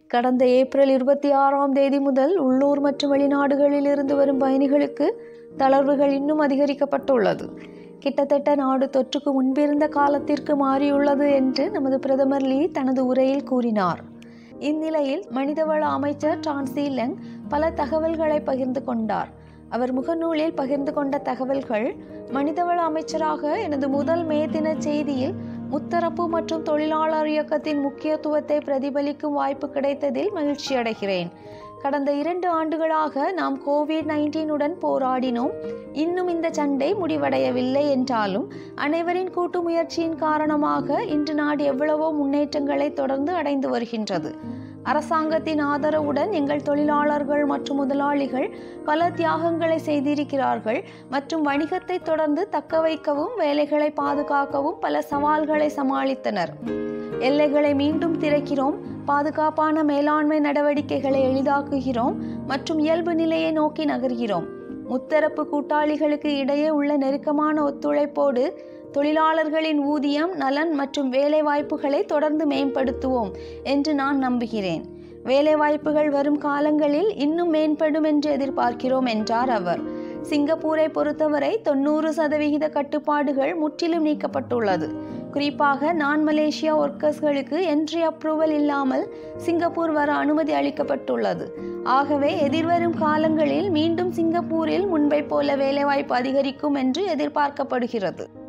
கடந்த ஏப்ரல் இருபத்தி ஆறாம் தேதி முதல் உள்ளூர் மற்றும் வெளிநாடுகளில் இருந்து வரும் பயணிகளுக்கு தளர்வுகள் இன்னும் அதிகரிக்கப்பட்டுள்ளது கிட்டத்தட்ட நாடு தொற்றுக்கு முன்பிருந்த காலத்திற்கு மாறியுள்ளது என்று நமது பிரதமர் லீ தனது உரையில் கூறினார் இந்நிலையில் மனிதவள அமைச்சர் டான்சி லெங் பல தகவல்களை பகிர்ந்து கொண்டார் அவர் முகநூலில் பகிர்ந்து கொண்ட தகவல்கள் மனிதவள அமைச்சராக எனது முதல் மே தின செய்தியில் முத்தரப்பு மற்றும் தொழிலாளர் இயக்கத்தின் முக்கியத்துவத்தை பிரதிபலிக்கும் வாய்ப்பு கிடைத்ததில் மகிழ்ச்சி அடைகிறேன் கடந்த இரண்டு ஆண்டுகளாக நாம் கோவிட் நைன்டீனுடன் போராடினோம் இன்னும் இந்த சண்டை முடிவடையவில்லை என்றாலும் அனைவரின் கூட்டு முயற்சியின் காரணமாக இன்று நாடு எவ்வளவோ முன்னேற்றங்களை தொடர்ந்து அடைந்து வருகின்றது அரசாங்கத்தின் ஆதரவுடன் எங்கள் தொழிலாளர்கள் மற்றும் முதலாளிகள் பல தியாகங்களை செய்திருக்கிறார்கள் மற்றும் வணிகத்தை தொடர்ந்து தக்க வைக்கவும் வேலைகளை பாதுகாக்கவும் பல சவால்களை சமாளித்தனர் எல்லைகளை மீண்டும் திறக்கிறோம் பாதுகாப்பான மேலாண்மை நடவடிக்கைகளை எளிதாக்குகிறோம் மற்றும் இயல்பு நிலையை நோக்கி நகர்கிறோம் முத்தரப்பு கூட்டாளிகளுக்கு இடையே உள்ள நெருக்கமான ஒத்துழைப்போடு தொழிலாளர்களின் ஊதியம் நலன் மற்றும் வேலை வாய்ப்புகளை தொடர்ந்து மேம்படுத்துவோம் என்று நான் நம்புகிறேன் வேலைவாய்ப்புகள் வரும் காலங்களில் இன்னும் மேம்படும் என்று எதிர்பார்க்கிறோம் என்றார் அவர் சிங்கப்பூரை பொறுத்தவரை தொண்ணூறு சதவிகித கட்டுப்பாடுகள் முற்றிலும் நீக்கப்பட்டுள்ளது குறிப்பாக நான் மலேசியா ஒர்க்கர்ஸ்களுக்கு என்ட்ரி அப்ரூவல் இல்லாமல் சிங்கப்பூர் வர அனுமதி அளிக்கப்பட்டுள்ளது ஆகவே எதிர்வரும் காலங்களில் மீண்டும் சிங்கப்பூரில் முன்பை போல வேலைவாய்ப்பு அதிகரிக்கும் என்று எதிர்பார்க்கப்படுகிறது